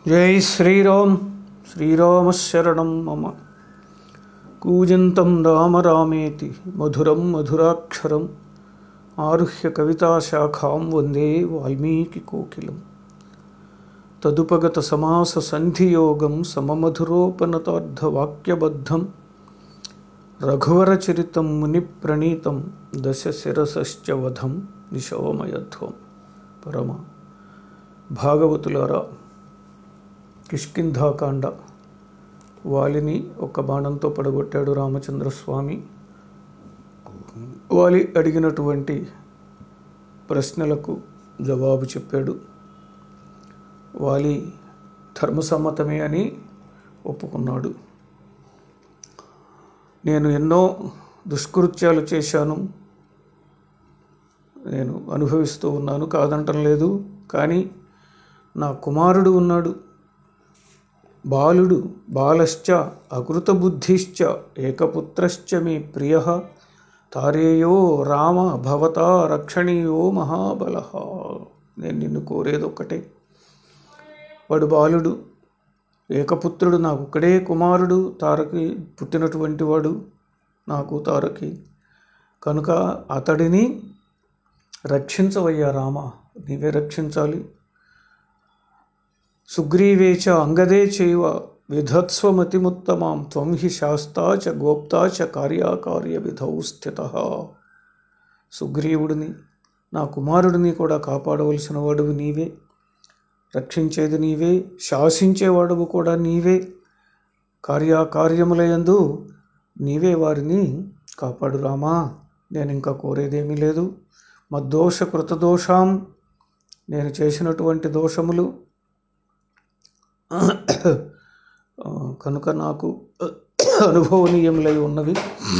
జై శ్రీరామ్ శ్రీరామశరణం మమ కూజంతం రామ రామేతి మధురం మధురాక్షరం ఆరుహ్య కవితాశాఖాం వందే వాల్మీకి కోకిలం తదుపగత సమాస సంధియోగం సమమధురోపనతార్థవాక్యబద్ధం రఘువరచరితం మునిప్రణీతం దశ శిరసశ్చ వధం నిశోమయధ్వం పరమ భాగవతులారా కిష్కింధాకాండ వాలిని ఒక బాణంతో పడగొట్టాడు రామచంద్రస్వామి వాలి అడిగినటువంటి ప్రశ్నలకు జవాబు చెప్పాడు వాలి ధర్మసమ్మతమే అని ఒప్పుకున్నాడు నేను ఎన్నో దుష్కృత్యాలు చేశాను నేను అనుభవిస్తూ ఉన్నాను కాదంటం లేదు కానీ నా కుమారుడు ఉన్నాడు బాలుడు బాలశ్చ అకృతబుద్ధిశ్చ ఏకపుత్రశ్చ మే ప్రియ తారేయో రామ భవతా రక్షణీయో మహాబల నేను నిన్ను కోరేది ఒక్కటే వాడు బాలుడు ఏకపుత్రుడు నాకు ఒక్కడే కుమారుడు తారకి పుట్టినటువంటి వాడు నాకు తారకి కనుక అతడిని రక్షించవయ్యా రామ నీవే రక్షించాలి సుగ్రీవేచ అంగదే చైవ విధత్స్వమతిముత్తమాం త్వం హి శాస్తా చ గోప్తా చ కార్యాకార్య విధౌ స్థిత సుగ్రీవుడిని నా కుమారుడిని కూడా కాపాడవలసిన వాడువు నీవే రక్షించేది నీవే శాసించేవాడువు కూడా నీవే కార్యాకార్యములయందు నీవే వారిని కాపాడు రామా నేను ఇంకా కోరేదేమీ లేదు మద్దోష కృతదోషాం నేను చేసినటువంటి దోషములు కనుక నాకు అనుభవనీయములై ఉన్నవి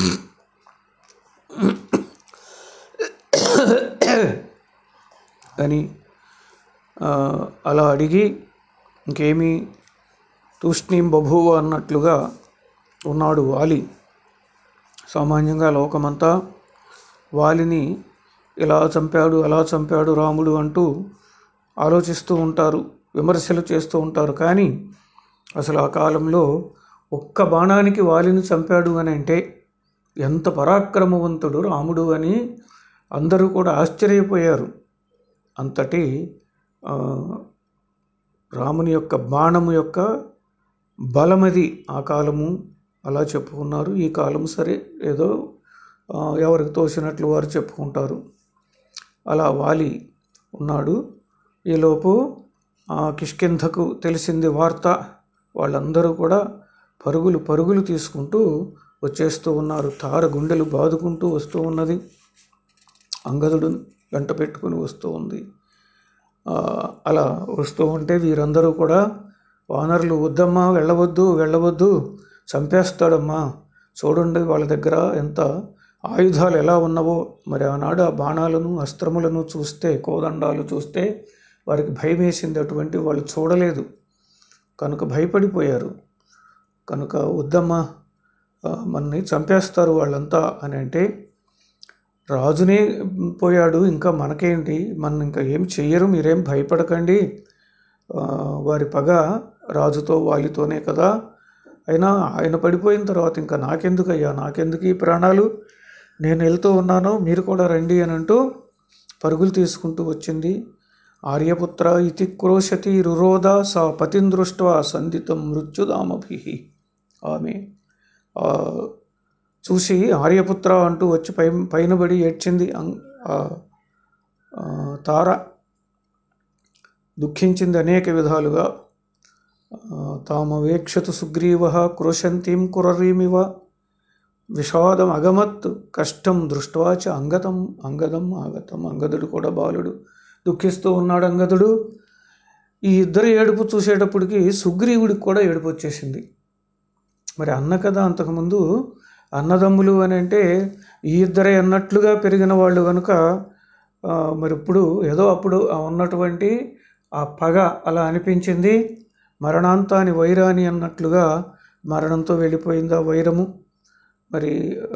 అని అలా అడిగి ఇంకేమీ తూష్ణీం బభూవ అన్నట్లుగా ఉన్నాడు వాలి సామాన్యంగా లోకమంతా వాలిని ఇలా చంపాడు అలా చంపాడు రాముడు అంటూ ఆలోచిస్తూ ఉంటారు విమర్శలు చేస్తూ ఉంటారు కానీ అసలు ఆ కాలంలో ఒక్క బాణానికి వాలిని చంపాడు అని అంటే ఎంత పరాక్రమవంతుడు రాముడు అని అందరూ కూడా ఆశ్చర్యపోయారు అంతటి రాముని యొక్క బాణము యొక్క బలమది ఆ కాలము అలా చెప్పుకున్నారు ఈ కాలం సరే ఏదో ఎవరికి తోసినట్లు వారు చెప్పుకుంటారు అలా వాలి ఉన్నాడు ఈలోపు కిష్కింధకు తెలిసింది వార్త వాళ్ళందరూ కూడా పరుగులు పరుగులు తీసుకుంటూ వచ్చేస్తూ ఉన్నారు తార గుండెలు బాదుకుంటూ వస్తూ ఉన్నది అంగదుడు వెంట పెట్టుకుని వస్తూ ఉంది అలా వస్తూ ఉంటే వీరందరూ కూడా వానరులు వద్దమ్మా వెళ్ళవద్దు వెళ్ళవద్దు చంపేస్తాడమ్మా చూడండి వాళ్ళ దగ్గర ఎంత ఆయుధాలు ఎలా ఉన్నవో మరి ఆనాడు ఆ బాణాలను అస్త్రములను చూస్తే కోదండాలు చూస్తే వారికి భయం వేసింది అటువంటి వాళ్ళు చూడలేదు కనుక భయపడిపోయారు కనుక వద్దమ్మా మనని చంపేస్తారు వాళ్ళంతా అని అంటే రాజునే పోయాడు ఇంకా మనకేంటి మన ఇంకా ఏం చెయ్యరు మీరేం భయపడకండి వారి పగ రాజుతో వాలితోనే కదా అయినా ఆయన పడిపోయిన తర్వాత ఇంకా నాకెందుకు అయ్యా నాకెందుకు ఈ ప్రాణాలు నేను వెళ్తూ ఉన్నాను మీరు కూడా రండి అని అంటూ పరుగులు తీసుకుంటూ వచ్చింది ఆర్యపుత్ర ఇతి క్రోశతి రురోధ సా పతిం దృష్ట్వా సంధితం మృత్యుదామభి ఆమె చూసి ఆర్యపుత్ర అంటూ వచ్చి పై పైన పడి ఏడ్చింది తార దుఃఖించింది అనేక విధాలుగా తామవేక్షతు సుగ్రీవ క్రోశంతీం కురరీమివ విషాదం అగమత్ కష్టం దృష్ట్వా చ అంగతం అంగదం ఆగతం అంగదుడు కూడా బాలుడు దుఃఖిస్తూ ఉన్నాడు అంగదుడు ఈ ఇద్దరు ఏడుపు చూసేటప్పటికి సుగ్రీవుడికి కూడా ఏడుపు వచ్చేసింది మరి అన్న కదా అంతకుముందు అన్నదమ్ములు అని అంటే ఈ ఇద్దరే అన్నట్లుగా పెరిగిన వాళ్ళు కనుక మరి ఇప్పుడు ఏదో అప్పుడు ఉన్నటువంటి ఆ పగ అలా అనిపించింది మరణాంతాని వైరాని అన్నట్లుగా మరణంతో వెళ్ళిపోయింది ఆ వైరము మరి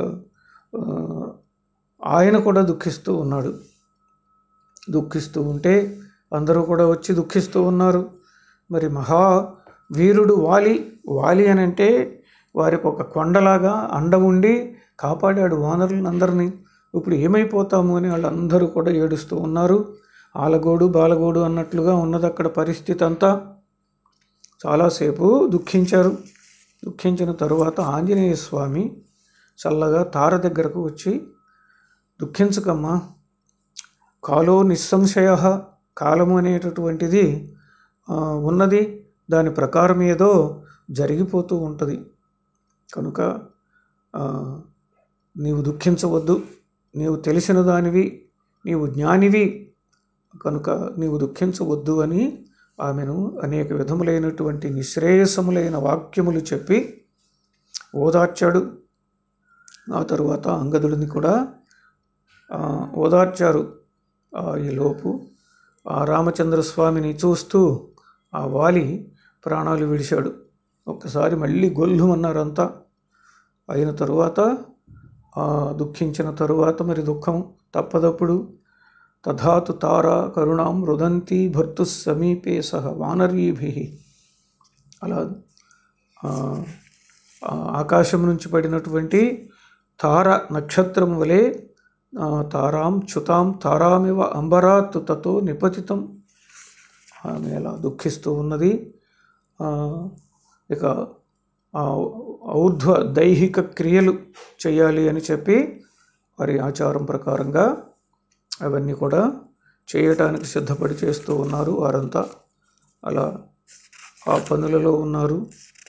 ఆయన కూడా దుఃఖిస్తూ ఉన్నాడు దుఃఖిస్తూ ఉంటే అందరూ కూడా వచ్చి దుఃఖిస్తూ ఉన్నారు మరి మహా వీరుడు వాలి వాలి అని అంటే వారికి ఒక కొండలాగా అండ ఉండి కాపాడాడు వానరులను అందరినీ ఇప్పుడు ఏమైపోతాము అని వాళ్ళందరూ కూడా ఏడుస్తూ ఉన్నారు ఆలగోడు బాలగోడు అన్నట్లుగా ఉన్నది అక్కడ పరిస్థితి అంతా చాలాసేపు దుఃఖించారు దుఃఖించిన తరువాత ఆంజనేయ స్వామి చల్లగా తార దగ్గరకు వచ్చి దుఃఖించకమ్మా కాలో నిస్సంశయ కాలము అనేటటువంటిది ఆ, ఉన్నది దాని ప్రకారం ఏదో జరిగిపోతూ ఉంటుంది కనుక ఆ, నీవు దుఃఖించవద్దు నీవు తెలిసిన దానివి నీవు జ్ఞానివి కనుక నీవు దుఃఖించవద్దు అని ఆమెను అనేక విధములైనటువంటి నిశ్రేయసములైన వాక్యములు చెప్పి ఓదార్చాడు ఆ తరువాత అంగదుడిని కూడా ఆ, ఓదార్చారు ఆ, ఈలోపు ఆ రామచంద్ర స్వామిని చూస్తూ ఆ వాలి ప్రాణాలు విడిచాడు ఒక్కసారి మళ్ళీ గొల్లుమన్నారంతా అయిన తరువాత ఆ, దుఃఖించిన తరువాత మరి దుఃఖం తప్పదప్పుడు తథాతు తార కరుణాం రుదంతి భర్తు సమీపే సహ వానరీభి అలా ఆ, ఆ ఆకాశం నుంచి పడినటువంటి తార నక్షత్రం వలె ఆ, తారాం చ్యుతాం తారామివ అంబరాత్ తతో నిపతితం ఆమె అలా దుఃఖిస్తూ ఉన్నది ఆ, ఇక ఆ ఔర్ధ్వ దైహిక క్రియలు చేయాలి అని చెప్పి వారి ఆచారం ప్రకారంగా అవన్నీ కూడా చేయటానికి సిద్ధపడి చేస్తూ ఉన్నారు వారంతా అలా ఆ పనులలో ఉన్నారు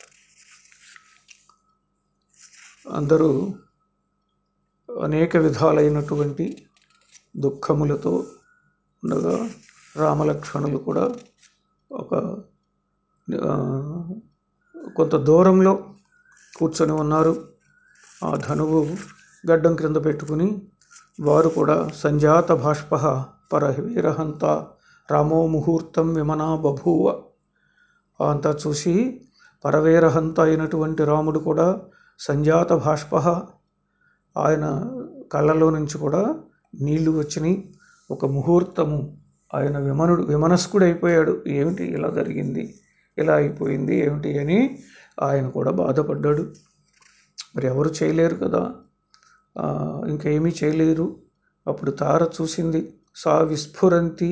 అందరూ అనేక విధాలైనటువంటి దుఃఖములతో ఉండగా రామలక్ష్మణులు కూడా ఒక ఆ, కొంత దూరంలో కూర్చొని ఉన్నారు ఆ ధనువు గడ్డం క్రింద పెట్టుకుని వారు కూడా సంజాత బాష్ప పరవీరహంత రామో ముహూర్తం విమనా బభూవ అంతా చూసి పరవీరహంత అయినటువంటి రాముడు కూడా సంజాత బాష్ప ఆయన కళ్ళలో నుంచి కూడా నీళ్లు వచ్చినాయి ఒక ముహూర్తము ఆయన విమనుడు విమనస్కుడు అయిపోయాడు ఏమిటి ఇలా జరిగింది ఇలా అయిపోయింది ఏమిటి అని ఆయన కూడా బాధపడ్డాడు మరి ఎవరు చేయలేరు కదా ఆ, ఇంకేమీ చేయలేరు అప్పుడు తార చూసింది సా విస్ఫురంతి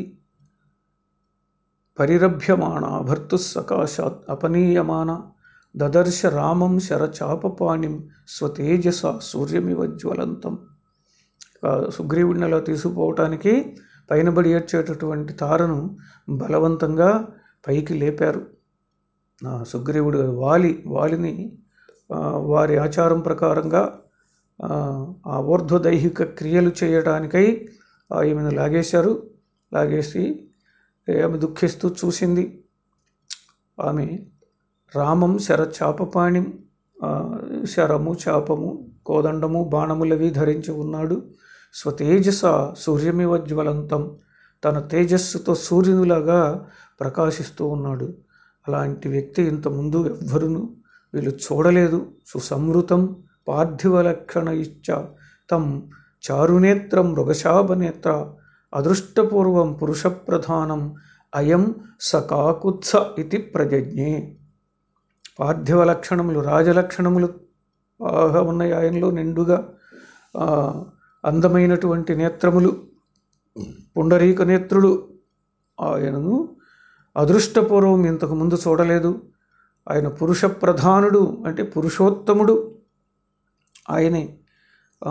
పరిరభ్యమాణ భర్తు సకాశాత్ అపనీయమాన దదర్శ రామం శరచాపపాణిం స్వతేజస సూర్యమివ జ్వలంతం ఆ సుగ్రీవుడిని అలా తీసుకుపోవటానికి పైన బడి ఏడ్చేటటువంటి తారను బలవంతంగా పైకి లేపారు ఆ సుగ్రీవుడు వాలి వాలిని ఆ, వారి ఆచారం ప్రకారంగా ఆ, ఆ ఊర్ధ్వదైహిక క్రియలు చేయడానికై ఈమెను లాగేశారు లాగేసి ఆమె దుఃఖిస్తూ చూసింది ఆమె రామం శర చాపపాణి శరము చాపము కోదండము బాణములవి ధరించి ఉన్నాడు స్వతేజస సూర్యమివ జ్వలంతం తన తేజస్సుతో సూర్యునిలాగా ప్రకాశిస్తూ ఉన్నాడు అలాంటి వ్యక్తి ఇంతకుముందు ఎవ్వరును వీళ్ళు చూడలేదు సుసంవృతం పార్థివ లక్షణ ఇచ్చ తం చారునేత్రం మృగశాపనేత్ర అదృష్టపూర్వం పురుషప్రధానం అయం సకాకుత్స ఇది ప్రజజ్ఞే పార్థివ లక్షణములు రాజలక్షణములు బాగా ఉన్నాయి ఆయనలో నిండుగా ఆ, అందమైనటువంటి నేత్రములు పుండరీక నేత్రుడు ఆయనను అదృష్టపూర్వం ఇంతకు ముందు చూడలేదు ఆయన పురుష ప్రధానుడు అంటే పురుషోత్తముడు ఆయనే ఆ,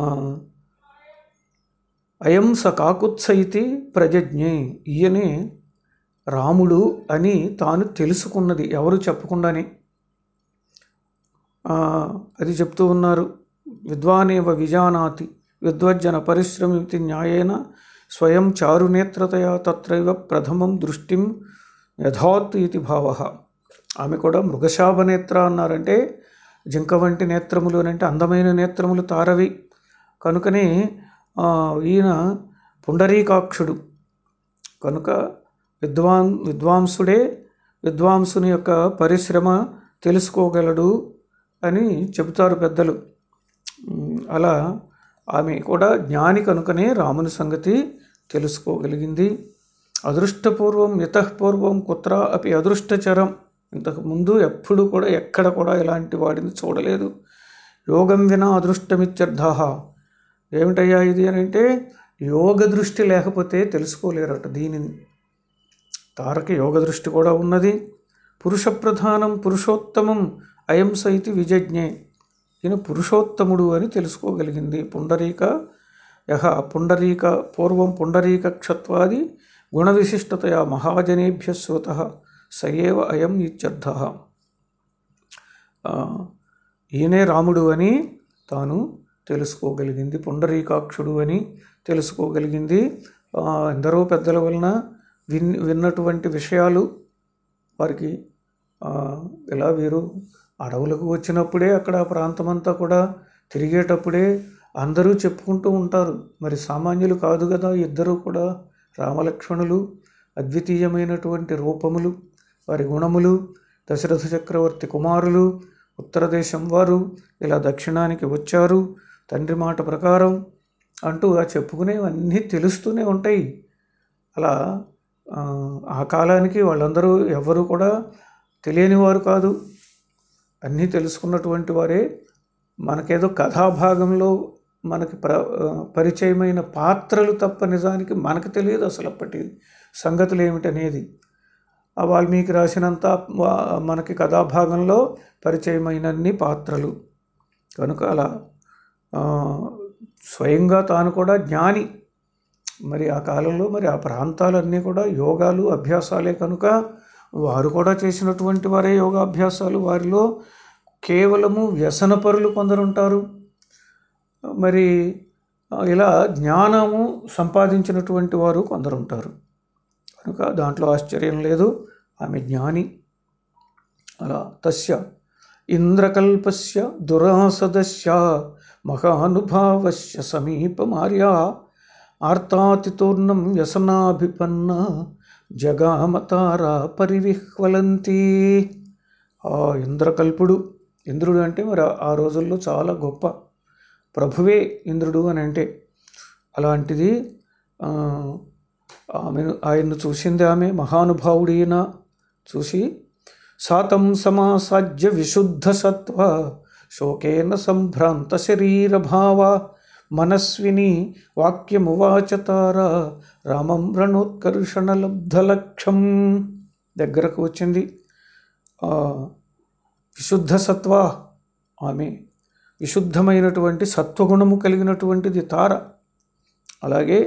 అయం స కాకుత్స ఇతి ప్రజజ్ఞే ఈయనే రాముడు అని తాను తెలుసుకున్నది ఎవరు చెప్పకుండానే ఆ, అది చెప్తూ ఉన్నారు విద్వానేవ విజానాతి విద్వజ్జన పరిశ్రమితి న్యాయేన స్వయం చారునేత్రతయా తత్రైవ ప్రథమం దృష్టిం యథాత్ ఇది భావ ఆమె కూడా మృగశాప నేత్ర అన్నారంటే జింక వంటి నేత్రములు అని అంటే అందమైన నేత్రములు తారవి కనుకనే ఆ, ఈయన పుండరీకాక్షుడు కనుక విద్వాన్ విద్వాంసుడే విద్వాంసుని యొక్క పరిశ్రమ తెలుసుకోగలడు అని చెబుతారు పెద్దలు ఉమ్, అలా ఆమె కూడా జ్ఞాని కనుకనే రాముని సంగతి తెలుసుకోగలిగింది అదృష్టపూర్వం ఇతఃపూర్వం కుత్ర అపి అదృష్టచరం ఇంతకు ముందు ఎప్పుడు కూడా ఎక్కడ కూడా ఇలాంటి వాడిని చూడలేదు యోగం వినా అదృష్టమిత్యర్థ ఏమిటయ్యా ఇది అని అంటే యోగ దృష్టి లేకపోతే తెలుసుకోలేరట దీనిని తారక యోగ దృష్టి కూడా ఉన్నది పురుష ప్రధానం పురుషోత్తమం అయం సైతి విజజ్ఞే ఈయన పురుషోత్తముడు అని తెలుసుకోగలిగింది పుండరీక యహ పుండరీక పూర్వం పుండరీక క్షత్వాది గుణ విశిష్టతయా మహాజనేభ్య శ్రుత సయేవ అయం ఇత్యర్థ ఈయనే రాముడు అని తాను తెలుసుకోగలిగింది పుండరీకాక్షుడు అని తెలుసుకోగలిగింది ఆ, ఎందరో పెద్దల వలన విన్ విన్నటువంటి విషయాలు వారికి ఆ, ఇలా వీరు అడవులకు వచ్చినప్పుడే అక్కడ ఆ ప్రాంతమంతా కూడా తిరిగేటప్పుడే అందరూ చెప్పుకుంటూ ఉంటారు మరి సామాన్యులు కాదు కదా ఇద్దరు కూడా రామలక్ష్మణులు అద్వితీయమైనటువంటి రూపములు వారి గుణములు దశరథ చక్రవర్తి కుమారులు ఉత్తర దేశం వారు ఇలా దక్షిణానికి వచ్చారు తండ్రి మాట ప్రకారం అంటూ ఆ చెప్పుకునేవన్నీ తెలుస్తూనే ఉంటాయి అలా ఆ, ఆ కాలానికి వాళ్ళందరూ ఎవరు కూడా తెలియని వారు కాదు అన్నీ తెలుసుకున్నటువంటి వారే మనకేదో కథాభాగంలో మనకి ప్ర ఆ, పరిచయమైన పాత్రలు తప్ప నిజానికి మనకు తెలియదు అసలు అప్పటి సంగతులు ఏమిటనేది ఆ వాల్మీకి రాసినంత వా- మనకి కథాభాగంలో పరిచయమైనన్ని పాత్రలు కనుక అలా ఆ, స్వయంగా తాను కూడా జ్ఞాని మరి ఆ కాలంలో మరి ఆ ప్రాంతాలన్నీ కూడా యోగాలు అభ్యాసాలే కనుక వారు కూడా చేసినటువంటి వారే యోగాభ్యాసాలు వారిలో కేవలము వ్యసనపరులు కొందరుంటారు మరి ఆ, ఇలా జ్ఞానము సంపాదించినటువంటి వారు కొందరుంటారు కనుక దాంట్లో ఆశ్చర్యం లేదు ఆమె జ్ఞాని అలా తస్య ఇంద్రకల్పస్య దురాసదస్య మహానుభావస్య సమీపమార్యా ఆర్తాతితూర్ణం వ్యసనాభిపన్న జగామతారా పరివిహ్వలంతి ఆ ఇంద్రకల్పుడు ఇంద్రుడు అంటే మరి ఆ- ఆ రోజుల్లో చాలా గొప్ప ప్రభువే ఇంద్రుడు అని అంటే అలాంటిది ఆ, ఆమెను ఆయన్ను చూసింది ఆమె మహానుభావుడైన చూసి సాతం సమాసాజ్య విశుద్ధ సత్వ శోకేన సంభ్రాంత శరీరభావ మనస్విని వాక్యమువాచతార రామం రణోత్కర్షణలబ్ధలక్షం దగ్గరకు వచ్చింది ఆ, విశుద్ధ సత్వ ఆమె విశుద్ధమైనటువంటి సత్వగుణము కలిగినటువంటిది తార అలాగే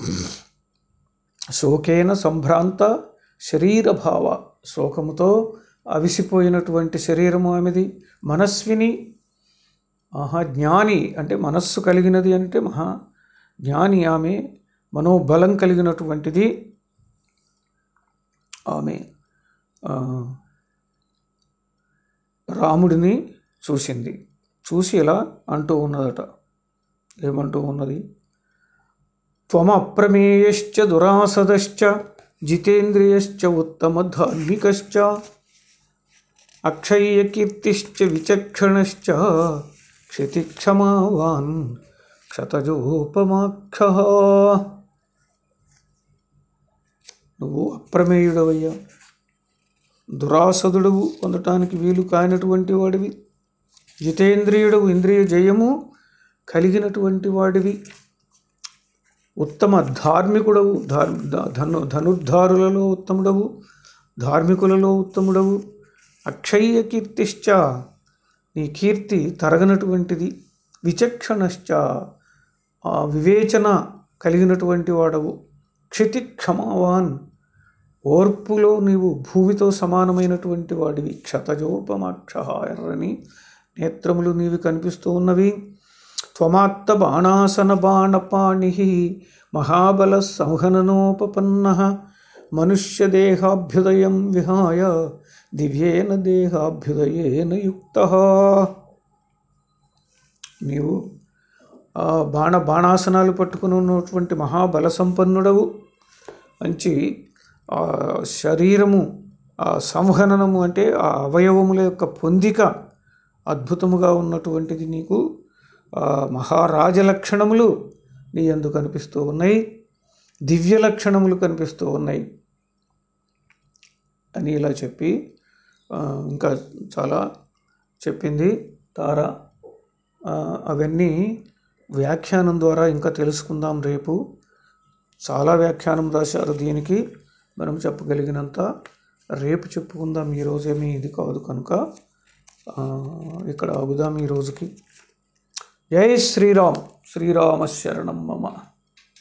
శోకేన సంభ్రాంత శరీరభావ శోకముతో అవిసిపోయినటువంటి శరీరము ఆమెది మనస్విని ఆహా జ్ఞాని అంటే మనస్సు కలిగినది అంటే మహా జ్ఞాని ఆమె మనోబలం కలిగినటువంటిది ఆమె ఆ, రాముడిని చూసింది చూసి ఇలా అంటూ ఉన్నదట ఏమంటూ ఉన్నది త్వమప్రమేయశ్చ దురాసదశ్చ జితేంద్రియశ్చ ఉత్తమధార్మికశ్చ అక్షయ్యకీర్తిశ్చ విచక్షణశ్చ క్షితిక్షమావాన్ క్షతజోపమాక్ష నువ్వు అప్రమేయుడవయ్యా దురాసదుడవు పొందటానికి వీలు కానటువంటి వాడివి జితేంద్రియుడవు ఇంద్రియ జయము కలిగినటువంటి వాడివి ఉత్తమ ధార్మికుడవు ధార్ ధ- ధను ధనుర్ధారులలో ఉత్తముడవు ధార్మికులలో ఉత్తముడవు అక్షయ్య కీర్తిశ్చ నీ కీర్తి తరగనటువంటిది విచక్షణశ్చ ఆ వివేచన కలిగినటువంటి వాడవు క్షితి క్షమావాన్ ఓర్పులో నీవు భూమితో సమానమైనటువంటి వాడివి క్షతజోపమాక్ష ఎర్రని నేత్రములు నీవి కనిపిస్తూ ఉన్నవి త్వమాత్త బాణాసన బాణపాణి మహాబల సంహననోపపన్న మనుష్యదేహాభ్యుదయం విహాయ దివ్యేన దేహాభ్యుదయేన యుక్త నీవు ఆ బాణ బాణాసనాలు పట్టుకుని ఉన్నటువంటి మహాబల సంపన్నుడవు మంచి ఆ శరీరము ఆ సంహననము అంటే ఆ అవయవముల యొక్క పొందిక అద్భుతముగా ఉన్నటువంటిది నీకు ఆ మహారాజ లక్షణములు నీ ఎందు కనిపిస్తూ ఉన్నాయి దివ్య లక్షణములు కనిపిస్తూ ఉన్నాయి అని ఇలా చెప్పి ఆ, ఇంకా చాలా చెప్పింది తార ఆ, అవన్నీ వ్యాఖ్యానం ద్వారా ఇంకా తెలుసుకుందాం రేపు చాలా వ్యాఖ్యానం రాశారు దీనికి మనం చెప్పగలిగినంత రేపు చెప్పుకుందాం ఈరోజేమీ ఇది కాదు కనుక ఆ, ఇక్కడ ఆగుదాం ఈ రోజుకి జై శ్రీరామ్ శ్రీరామ శరణం మమ